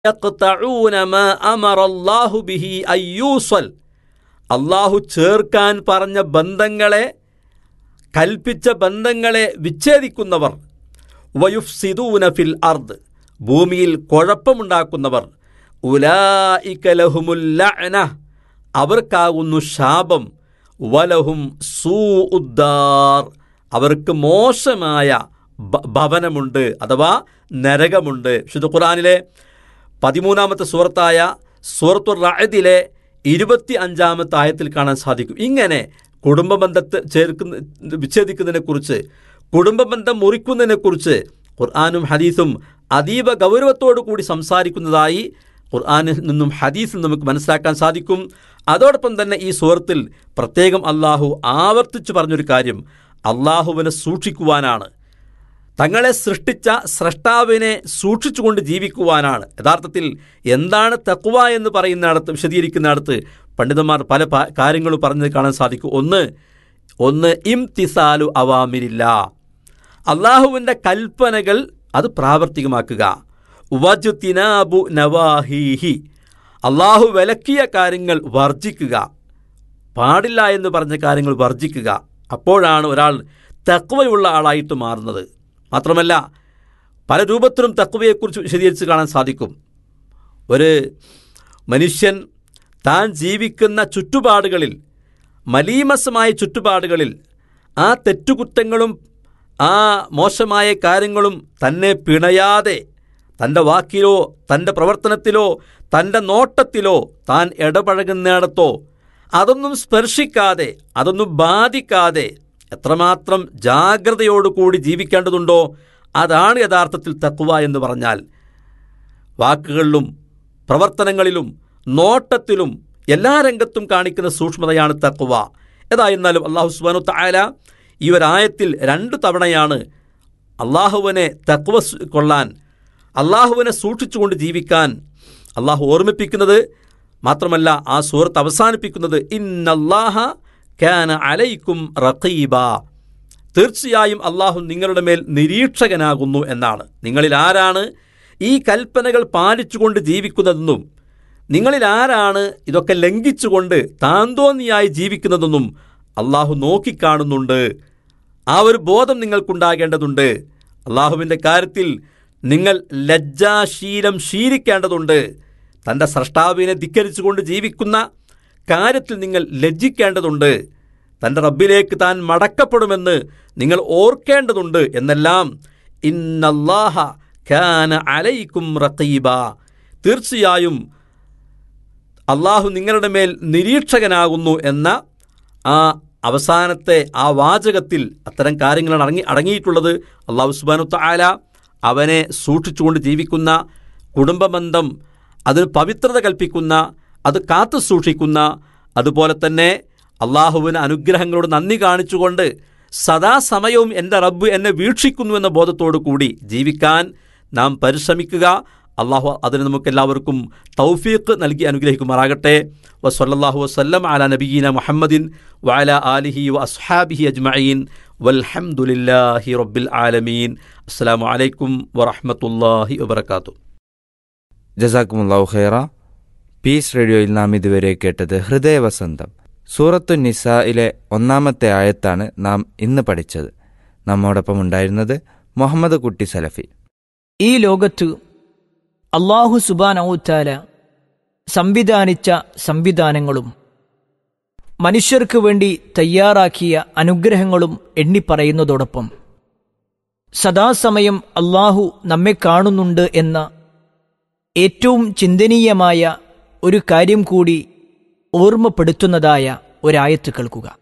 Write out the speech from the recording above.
യഖ്തഊന മാ അമറല്ലാഹു ബിഹി അയ്യൂസൽ അള്ളാഹു ചേർക്കാൻ പറഞ്ഞ ബന്ധങ്ങളെ കൽപ്പിച്ച ബന്ധങ്ങളെ വിച്ഛേദിക്കുന്നവർ വയുഫ്സിദൂന ഫിൽ അർദ് ഭൂമിയിൽ കുഴപ്പമുണ്ടാക്കുന്നവർ ഉലായിക ലഹുമുൽ ലഅന അവർക്കാകുന്നു ശാപം വലഹും സൂ ഉദ്ദാർ അവർക്ക് മോശമായ ഭ- ഭവനമുണ്ട് അഥവാ നരകമുണ്ട് വിശുദ്ധ ഖുറാനിലെ പതിമൂന്നാമത്തെ സൂറത്തായ സൂറത്തുർ റഅദിലെ ഇരുപത്തി അഞ്ചാമത്തെ ആയത്തിൽ കാണാൻ സാധിക്കും ഇങ്ങനെ കുടുംബ ബന്ധത്തെ ചേർക്കുന്ന വിച്ഛേദിക്കുന്നതിനെക്കുറിച്ച് കുടുംബ ബന്ധം മുറിക്കുന്നതിനെക്കുറിച്ച് ഖുർആാനും ഹദീസും അതീവ ഗൗരവത്തോടു കൂടി സംസാരിക്കുന്നതായി ഖുർആാനിൽ നിന്നും ഹദീസിൽ നിന്നും നമുക്ക് മനസ്സിലാക്കാൻ സാധിക്കും അതോടൊപ്പം തന്നെ ഈ സൂറത്തിൽ പ്രത്യേകം അള്ളാഹു ആവർത്തിച്ചു പറഞ്ഞൊരു കാര്യം അള്ളാഹുവിനെ സൂക്ഷിക്കുവാനാണ് തങ്ങളെ സൃഷ്ടിച്ച സ്രഷ്ടാവിനെ സൂക്ഷിച്ചുകൊണ്ട് ജീവിക്കുവാനാണ് യഥാർത്ഥത്തിൽ എന്താണ് തക്വ എന്ന് പറയുന്നിടത്ത് വിശദീകരിക്കുന്നിടത്ത് പണ്ഡിതന്മാർ പല പ- കാര്യങ്ങളും പറഞ്ഞത് കാണാൻ സാധിക്കും ഒന്ന് ഒന്ന് ഇംതിസാലു അവാമിരില്ല അള്ളാഹുവിൻ്റെ കൽപ്പനകൾ അത് പ്രാവർത്തികമാക്കുക വജുത്തിനാബു നവാഹീഹി അള്ളാഹു വിലക്കിയ കാര്യങ്ങൾ വർജിക്കുക പാടില്ല എന്ന് പറഞ്ഞ കാര്യങ്ങൾ വർജിക്കുക അപ്പോഴാണ് ഒരാൾ തക്വയുള്ള ആളായിട്ട് മാറുന്നത് മാത്രമല്ല പല രൂപത്തിലും തക്വയെക്കുറിച്ച് വിശദീകരിച്ച് കാണാൻ സാധിക്കും ഒരു മനുഷ്യൻ താൻ ജീവിക്കുന്ന ചുറ്റുപാടുകളിൽ മലീമസമായ ചുറ്റുപാടുകളിൽ ആ തെറ്റുകുറ്റങ്ങളും ആ മോശമായ കാര്യങ്ങളും തന്നെ പിണയാതെ തൻ്റെ വാക്കിലോ തൻ്റെ പ്രവർത്തനത്തിലോ തൻ്റെ നോട്ടത്തിലോ താൻ ഇടപഴകുന്നിടത്തോ അതൊന്നും സ്പർശിക്കാതെ അതൊന്നും ബാധിക്കാതെ എത്രമാത്രം ജാഗ്രതയോടുകൂടി ജീവിക്കേണ്ടതുണ്ടോ അതാണ് യഥാർത്ഥത്തിൽ തക്കുവ എന്ന് പറഞ്ഞാൽ വാക്കുകളിലും പ്രവർത്തനങ്ങളിലും നോട്ടത്തിലും എല്ലാ രംഗത്തും കാണിക്കുന്ന സൂക്ഷ്മതയാണ് തക്കുവ ഏതായിരുന്നാലും അള്ളാഹു സുബാനു തായാല ഈ ഒരായത്തിൽ രണ്ട് തവണയാണ് അള്ളാഹുവിനെ തക്വ സ് കൊള്ളാൻ അള്ളാഹുവിനെ സൂക്ഷിച്ചുകൊണ്ട് ജീവിക്കാൻ അള്ളാഹു ഓർമ്മിപ്പിക്കുന്നത് മാത്രമല്ല ആ സൂറത്ത് അവസാനിപ്പിക്കുന്നത് ഇന്നല്ലാഹ കാന അലൈക്കും റഖീബ തീർച്ചയായും അള്ളാഹു നിങ്ങളുടെ മേൽ നിരീക്ഷകനാകുന്നു എന്നാണ് നിങ്ങളിൽ ആരാണ് ഈ കൽപ്പനകൾ പാലിച്ചുകൊണ്ട് ജീവിക്കുന്നതെന്നും നിങ്ങളിൽ ആരാണ് ഇതൊക്കെ ലംഘിച്ചുകൊണ്ട് താന്തോന്നിയായി ജീവിക്കുന്നതെന്നും അള്ളാഹു നോക്കിക്കാണുന്നുണ്ട് ആ ഒരു ബോധം നിങ്ങൾക്കുണ്ടാകേണ്ടതുണ്ട് അള്ളാഹുവിൻ്റെ കാര്യത്തിൽ നിങ്ങൾ ലജ്ജാശീലം ശീലിക്കേണ്ടതുണ്ട് തൻ്റെ സ്രഷ്ടാവിനെ ധിക്കരിച്ചുകൊണ്ട് ജീവിക്കുന്ന കാര്യത്തിൽ നിങ്ങൾ ലജ്ജിക്കേണ്ടതുണ്ട് തൻ്റെ റബ്ബിലേക്ക് താൻ മടക്കപ്പെടുമെന്ന് നിങ്ങൾ ഓർക്കേണ്ടതുണ്ട് എന്നെല്ലാം ഇന്നല്ലാഹ ഖാന അലൈക്കും റഖീബ തീർച്ചയായും അള്ളാഹു നിങ്ങളുടെ മേൽ നിരീക്ഷകനാകുന്നു എന്ന ആ അവസാനത്തെ ആ വാചകത്തിൽ അത്തരം കാര്യങ്ങളാണ് അടങ്ങി അടങ്ങിയിട്ടുള്ളത് അള്ളാഹു സുബാനു താല അവനെ സൂക്ഷിച്ചുകൊണ്ട് ജീവിക്കുന്ന കുടുംബബന്ധം അതിന് പവിത്രത കൽപ്പിക്കുന്ന അത് കാത്തു സൂക്ഷിക്കുന്ന അതുപോലെ തന്നെ അള്ളാഹുവിന് അനുഗ്രഹങ്ങളോട് നന്ദി കാണിച്ചുകൊണ്ട് സദാസമയവും എൻ്റെ റബ്ബ് എന്നെ വീക്ഷിക്കുന്നു എന്ന ബോധത്തോടു കൂടി ജീവിക്കാൻ നാം പരിശ്രമിക്കുക അള്ളാഹു അതിന് നമുക്കെല്ലാവർക്കും തൗഫീഖ് നൽകി അനുഗ്രഹിക്കുമാറാകട്ടെ വസല്ലാഹു വസ്ലം അല നബീന മുഹമ്മദിൻ വഅല ആലിഹി വ അസ്ഹാബിഹി അജ്മഈൻ വൽഹംദുലില്ലാഹി റബ്ബിൽ ആലമീൻ അസ്സലാമു അലൈക്കും വറഹ്മത്തുള്ളാഹി വബറകാതുഹു ജസാക്കുമുല്ലാഹു ഖൈറ പീസ് റേഡിയോയിൽ നാം ഇതുവരെ കേട്ടത് ഹൃദയവസന്തം സൂറത്തു നിസായിലെ ഒന്നാമത്തെ ആയത്താണ് നാം ഇന്ന് പഠിച്ചത് നമ്മോടൊപ്പം ഉണ്ടായിരുന്നത് മുഹമ്മദ് കുട്ടി സലഫി ഈ ലോകത്ത് അള്ളാഹു സുബാനൌത്താല സംവിധാനിച്ച സംവിധാനങ്ങളും മനുഷ്യർക്ക് വേണ്ടി തയ്യാറാക്കിയ അനുഗ്രഹങ്ങളും എണ്ണിപ്പറയുന്നതോടൊപ്പം സദാസമയം അള്ളാഹു നമ്മെ കാണുന്നുണ്ട് എന്ന ഏറ്റവും ചിന്തനീയമായ ഒരു കാര്യം കൂടി ഓർമ്മപ്പെടുത്തുന്നതായ ഒരായത്ത് കേൾക്കുക